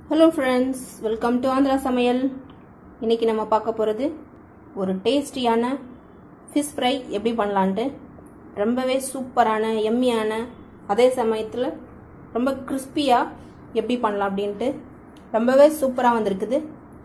hello friends welcome to Andhra சமையல் இன்னைக்கு நம்ம பார்க்க போகிறது ஒரு டேஸ்டியான ஃபிஷ் ஃப்ரை எப்படி பண்ணலான்ட்டு ரொம்பவே சூப்பரான எம்மியான அதே சமயத்தில் ரொம்ப கிறிஸ்பியாக எப்படி பண்ணலாம் அப்படின்ட்டு ரொம்பவே சூப்பராக வந்திருக்குது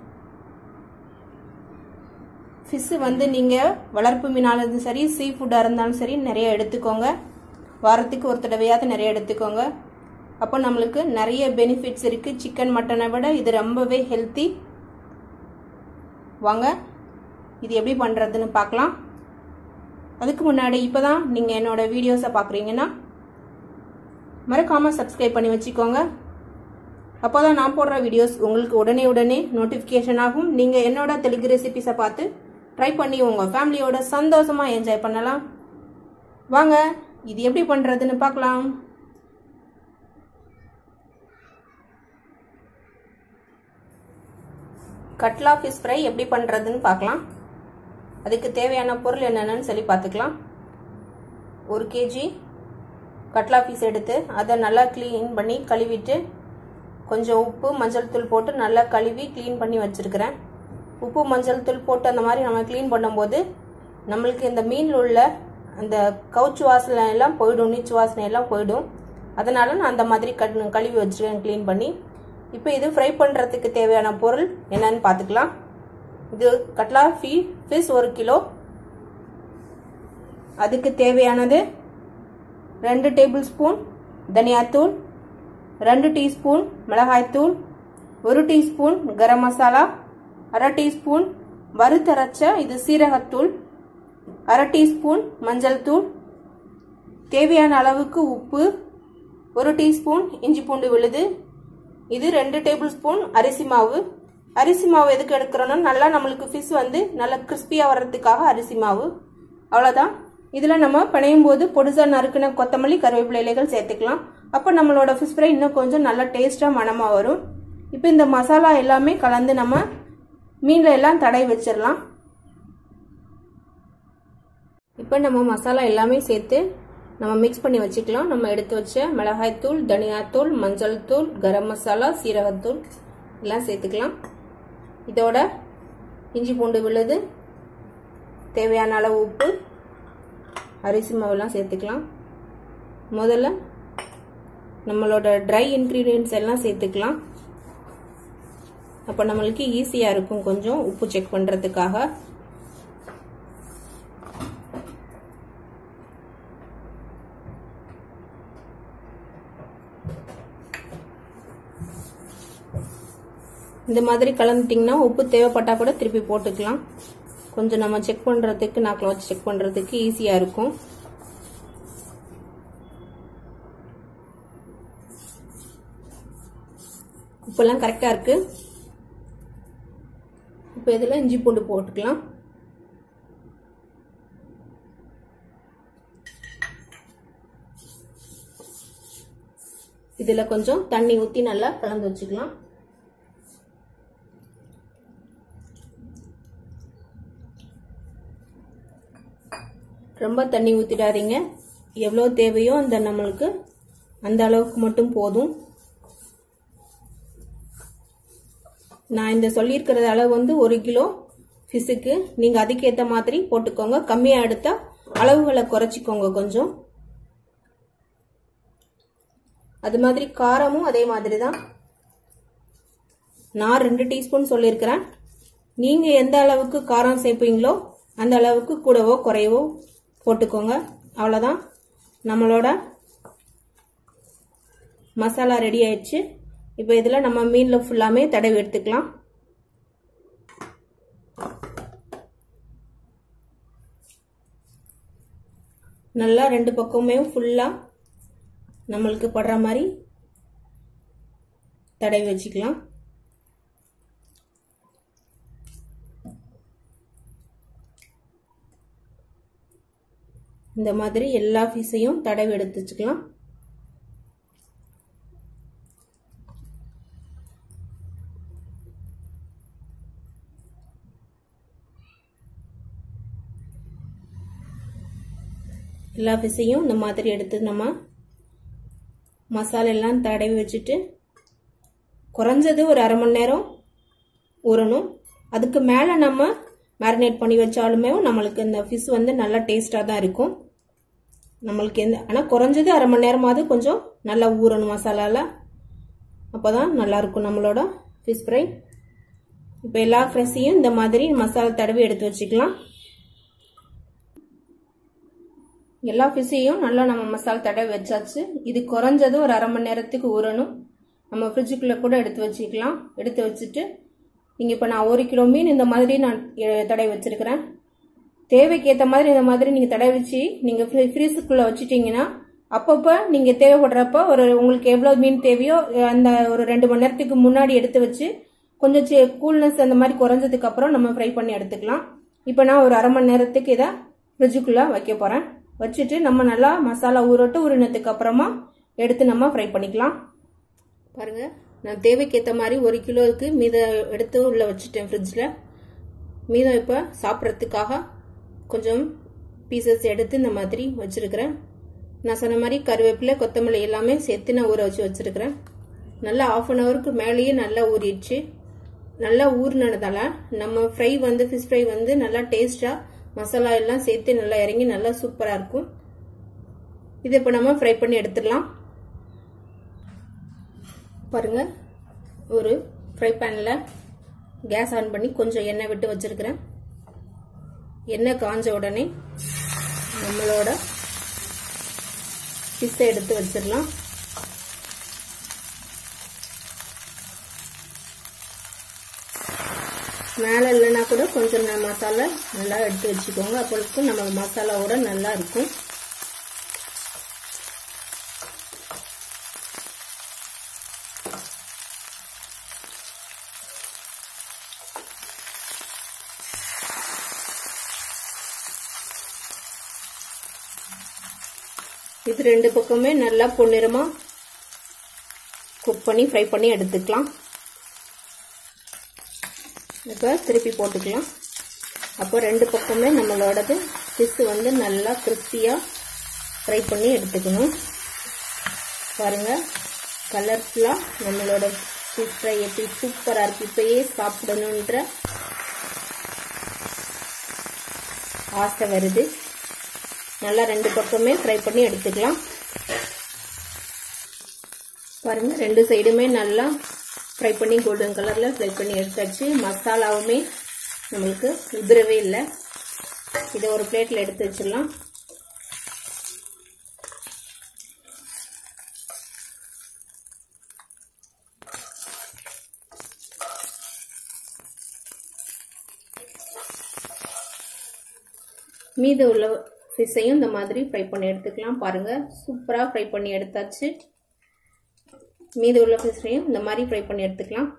ஃபிஷ்ஷு வந்து நீங்கள் வளர்ப்பு மீனாக இருந்தாலும் சரி சீ ஃபுட்டாக இருந்தாலும் சரி நிறைய எடுத்துக்கோங்க வாரத்துக்கு ஒரு தடவையாவது நிறைய எடுத்துக்கோங்க அப்போ நம்மளுக்கு நிறைய பெனிஃபிட்ஸ் இருக்குது சிக்கன் மட்டனை விட இது ரொம்பவே ஹெல்த்தி வாங்க இது எப்படி பண்ணுறதுன்னு பார்க்கலாம் அதுக்கு முன்னாடி இப்போ தான் நீங்கள் என்னோட வீடியோஸை பார்க்குறீங்கன்னா மறக்காமல் சப்ஸ்கிரைப் பண்ணி வச்சுக்கோங்க அப்போ தான் நான் போடுற வீடியோஸ் உங்களுக்கு உடனே உடனே நோட்டிஃபிகேஷன் ஆகும் நீங்கள் என்னோட தெலுங்கு ரெசிபிஸை பார்த்து ட்ரை பண்ணி உங்கள் ஃபேமிலியோட சந்தோஷமாக என்ஜாய் பண்ணலாம் வாங்க இது எப்படி பண்ணுறதுன்னு பார்க்கலாம் கட்லா ஃபிஷ் ஃப்ரை எப்படி பண்ணுறதுன்னு பார்க்கலாம் அதுக்கு தேவையான பொருள் என்னென்னு சொல்லி பார்த்துக்கலாம் ஒரு கேஜி கட்லா பீஸ் எடுத்து அதை நல்லா க்ளீன் பண்ணி கழுவிட்டு கொஞ்சம் உப்பு மஞ்சள் தூள் போட்டு நல்லா கழுவி க்ளீன் பண்ணி வச்சுருக்கிறேன் உப்பு மஞ்சள் தூள் போட்டு அந்த மாதிரி நம்ம க்ளீன் பண்ணும்போது நம்மளுக்கு இந்த மீனில் உள்ள அந்த கவுச்சு வாசனை எல்லாம் போயிடும் நீச்சு வாசனை எல்லாம் போயிடும் அதனால நான் அந்த மாதிரி கழுவி வச்சுருக்கேன் க்ளீன் பண்ணி இப்போ இது ஃப்ரை பண்ணுறதுக்கு தேவையான பொருள் என்னன்னு பார்த்துக்கலாம் இது கட்லா ஃபீ ஃபிஷ் ஒரு கிலோ அதுக்கு தேவையானது ரெண்டு டேபிள் ஸ்பூன் தனியாத்தூள் ரெண்டு டீஸ்பூன் மிளகாய்த்தூள் ஒரு டீஸ்பூன் கரம் மசாலா அரை டீஸ்பூன் வறுத்தரைச்ச இது சீரகத்தூள் அரை டீஸ்பூன் மஞ்சள் தூள் தேவையான அளவுக்கு உப்பு ஒரு டீஸ்பூன் இஞ்சி பூண்டு விழுது இது ரெண்டு டேபிள் ஸ்பூன் அரிசி மாவு அரிசி மாவு எதுக்கு எடுக்கிறோன்னா நல்லா நம்மளுக்கு ஃபிஷ் வந்து நல்லா கிறிஸ்பியாக வர்றதுக்காக அரிசி மாவு அவ்வளோதான் இதில் நம்ம பிணையும் போது பொடிசா நறுக்குன கொத்தமல்லி கருவேப்பிலை இலைகள் சேர்த்துக்கலாம் அப்போ நம்மளோட ஃபிஷ் ஃப்ரை இன்னும் கொஞ்சம் நல்லா டேஸ்ட்டாக மனமாக வரும் இப்போ இந்த மசாலா எல்லாமே கலந்து நம்ம மீனில் எல்லாம் தடை வச்சிடலாம் இப்போ நம்ம மசாலா எல்லாமே சேர்த்து நம்ம மிக்ஸ் பண்ணி வச்சுக்கலாம் நம்ம எடுத்து வச்ச மிளகாய்த்தூள் தனியாத்தூள் மஞ்சள் தூள் கரம் மசாலா சீரகத்தூள் எல்லாம் சேர்த்துக்கலாம் இதோட இஞ்சி பூண்டு விழுது தேவையான அளவு உப்பு அரிசி மாவுலாம் சேர்த்துக்கலாம் முதல்ல நம்மளோட ட்ரை இன்க்ரீடியன்ட்ஸ் எல்லாம் சேர்த்துக்கலாம் அப்போ நம்மளுக்கு ஈஸியாக இருக்கும் கொஞ்சம் உப்பு செக் பண்ணுறதுக்காக இந்த மாதிரி கலந்துட்டிங்கன்னா உப்பு தேவைப்பட்டால் கூட திருப்பி போட்டுக்கலாம் கொஞ்சம் நம்ம செக் பண்ணுறதுக்கு நாக்கில் வச்சு செக் பண்ணுறதுக்கு ஈஸியாக இருக்கும் உப்பெல்லாம் கரெக்டாக இருக்கு இப்போ இதில் இஞ்சி பூண்டு போட்டுக்கலாம் இதில் கொஞ்சம் தண்ணி ஊற்றி நல்லா கலந்து வச்சுக்கலாம் ரொம்ப தண்ணி ஊற்றிடாதீங்க எவ்வளோ தேவையோ அந்த நம்மளுக்கு அந்த அளவுக்கு மட்டும் போதும் நான் இந்த சொல்லியிருக்கிற அளவு வந்து ஒரு கிலோ ஃபிஷ்ஷுக்கு நீங்கள் அதுக்கேற்ற மாதிரி போட்டுக்கோங்க கம்மியாக எடுத்தால் அளவுகளை குறைச்சிக்கோங்க கொஞ்சம் அது மாதிரி காரமும் அதே மாதிரி தான் நான் ரெண்டு டீஸ்பூன் சொல்லியிருக்கிறேன் நீங்கள் எந்த அளவுக்கு காரம் சேர்ப்பீங்களோ அந்த அளவுக்கு கூடவோ குறையவோ போட்டுக்கோங்க அவ்வளோதான் நம்மளோட மசாலா ரெடி ஆயிடுச்சு இப்போ இதில் நம்ம மீனில் ஃபுல்லாமே தடவி எடுத்துக்கலாம் நல்லா ரெண்டு பக்கமுமே ஃபுல்லாக நம்மளுக்கு படுற மாதிரி தடவி வச்சுக்கலாம் இந்த மாதிரி எல்லா ஃபிஷையும் தடவி எடுத்து வச்சுக்கலாம் எல்லா ஃபிஷையும் இந்த மாதிரி எடுத்து நம்ம மசாலா எல்லாம் தடவி வச்சுட்டு குறைஞ்சது ஒரு அரை மணி நேரம் ஊறணும் அதுக்கு மேலே நம்ம மேரினேட் பண்ணி வச்சாலுமே நம்மளுக்கு இந்த ஃபிஷ் வந்து நல்லா டேஸ்ட்டாக தான் இருக்கும் நம்மளுக்கு எந்த ஆனால் குறைஞ்சது அரை மணி நேரமாவது கொஞ்சம் நல்லா ஊறணும் மசாலாவில் அப்போ தான் நல்லாயிருக்கும் நம்மளோட ஃபிஷ் ஃப்ரை இப்போ எல்லா ஃப்ரெஷ்ஷையும் இந்த மாதிரி மசாலா தடவி எடுத்து வச்சுக்கலாம் எல்லா ஃபிஷ்ஷையும் நல்லா நம்ம மசாலா தடவி வச்சாச்சு இது குறைஞ்சது ஒரு அரை மணி நேரத்துக்கு ஊறணும் நம்ம ஃப்ரிட்ஜுக்குள்ளே கூட எடுத்து வச்சுக்கலாம் எடுத்து வச்சுட்டு இங்கே இப்போ நான் ஒரு கிலோ மீன் இந்த மாதிரி நான் தடவி வச்சுருக்கிறேன் தேவைக்கு ஏற்ற மாதிரி இந்த மாதிரி நீங்கள் தடவி வச்சு நீங்கள் ஃப்ரீஸுக்குள்ளே வச்சுட்டிங்கன்னா அப்பப்போ நீங்கள் தேவைப்படுறப்ப ஒரு உங்களுக்கு எவ்வளோ மீன் தேவையோ அந்த ஒரு ரெண்டு மணி நேரத்துக்கு முன்னாடி எடுத்து வச்சு கொஞ்சம் கூல்னஸ் அந்த மாதிரி குறைஞ்சதுக்கு அப்புறம் நம்ம ஃப்ரை பண்ணி எடுத்துக்கலாம் இப்போ நான் ஒரு அரை மணி நேரத்துக்கு இதை ஃப்ரிட்ஜுக்குள்ளே வைக்க போகிறேன் வச்சுட்டு நம்ம நல்லா மசாலா ஊறட்டு ஊறினதுக்கு அப்புறமா எடுத்து நம்ம ஃப்ரை பண்ணிக்கலாம் பாருங்க நான் தேவைக்கு ஏற்ற மாதிரி ஒரு கிலோவுக்கு மீதம் எடுத்து உள்ளே வச்சுட்டேன் ஃப்ரிட்ஜில் மீதம் இப்போ சாப்பிட்றதுக்காக கொஞ்சம் பீசஸ் எடுத்து இந்த மாதிரி வச்சுருக்கிறேன் நான் சொன்ன மாதிரி கருவேப்பிலை கொத்தமல்லி எல்லாமே சேர்த்து நான் ஊற வச்சு வச்சுருக்கிறேன் நல்லா ஆஃப் அன் ஹவருக்கு மேலேயே நல்லா ஊறிடுச்சு நல்லா ஊறினதால நம்ம ஃப்ரை வந்து ஃபிஷ் ஃப்ரை வந்து நல்லா டேஸ்ட்டாக மசாலா எல்லாம் சேர்த்து நல்லா இறங்கி நல்லா சூப்பராக இருக்கும் இது இப்போ நம்ம ஃப்ரை பண்ணி எடுத்துடலாம் பாருங்க ஒரு ஃப்ரை பேனில் கேஸ் ஆன் பண்ணி கொஞ்சம் எண்ணெய் விட்டு வச்சிருக்கிறேன் எண்ணெய் காஞ்ச உடனே நம்மளோட ஃபிஷ்ஷை எடுத்து வச்சிடலாம் மேலே இல்லைன்னா கூட கொஞ்சம் மசாலா நல்லா எடுத்து வச்சுக்கோங்க அப்போதுக்கு நம்ம மசாலாவோட நல்லா இருக்கும் இது ரெண்டு பக்கமே நல்லா பொன்னிறமா குக் பண்ணி ஃப்ரை பண்ணி எடுத்துக்கலாம் இப்போ திருப்பி போட்டுக்கலாம் அப்போ ரெண்டு பக்கமே நம்மளோடது ஃபிஷ் வந்து நல்லா கிறிஸ்பியாக ஃப்ரை பண்ணி எடுத்துக்கணும் பாருங்கள் கலர்ஃபுல்லாக நம்மளோட ஃபிஷ் ஃப்ரை எப்படி சூப்பராக இருக்குது இப்போயே சாப்பிடணுன்ற ஆசை வருது நல்லா ரெண்டு பக்கமே ஃப்ரை பண்ணி எடுத்துக்கலாம் பாருங்க ரெண்டு சைடுமே நல்லா ஃப்ரை பண்ணி கோல்டன் கலரில் ஃப்ரை பண்ணி எடுத்தாச்சு மசாலாவுமே நம்மளுக்கு உதிரவே இல்லை இதை ஒரு பிளேட்டில் எடுத்து வச்சிடலாம் மீது உள்ள ஃபிஷ்ஷையும் இந்த மாதிரி ஃப்ரை பண்ணி எடுத்துக்கலாம் பாருங்கள் சூப்பராக ஃப்ரை பண்ணி எடுத்தாச்சு மீது உள்ள ஃபிஷ்ஷையும் இந்த மாதிரி ஃப்ரை பண்ணி எடுத்துக்கலாம்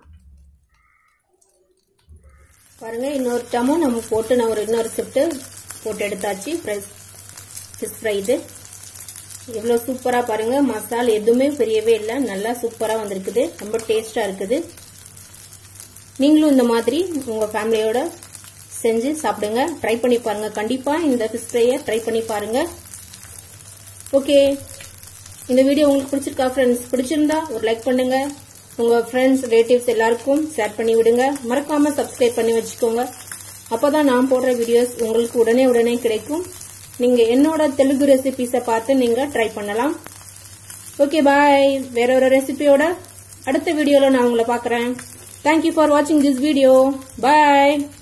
பாருங்கள் இன்னொரு டமும் நம்ம போட்டு நான் ஒரு இன்னொரு செப்ட்டு போட்டு எடுத்தாச்சு ஃப்ரெஷ் ஃபிஷ் ஃப்ரை இது எவ்வளோ சூப்பராக பாருங்கள் மசால் எதுவுமே பெரியவே இல்லை நல்லா சூப்பராக வந்திருக்குது ரொம்ப டேஸ்ட்டாக இருக்குது நீங்களும் இந்த மாதிரி உங்கள் ஃபேமிலியோட செஞ்சு சாப்பிடுங்க ட்ரை பண்ணி பாருங்க கண்டிப்பா இந்த ஃபிஷ் ஃப்ரையை ட்ரை பண்ணி பாருங்க ஓகே இந்த வீடியோ உங்களுக்கு பிடிச்சிருக்கா ஃப்ரெண்ட்ஸ் பிடிச்சிருந்தா ஒரு லைக் பண்ணுங்க உங்க ஃப்ரெண்ட்ஸ் ரிலேட்டிவ்ஸ் எல்லாருக்கும் ஷேர் பண்ணி விடுங்க மறக்காம சப்ஸ்கிரைப் பண்ணி வச்சுக்கோங்க அப்பதான் நான் போடுற வீடியோஸ் உங்களுக்கு உடனே உடனே கிடைக்கும் நீங்க என்னோட தெலுங்கு ரெசிபிஸை பார்த்து நீங்க ட்ரை பண்ணலாம் ஓகே பாய் வேற ஒரு ரெசிபியோட அடுத்த வீடியோல நான் உங்களை பார்க்குறேன் தேங்க்யூ ஃபார் வாட்சிங் திஸ் வீடியோ பாய்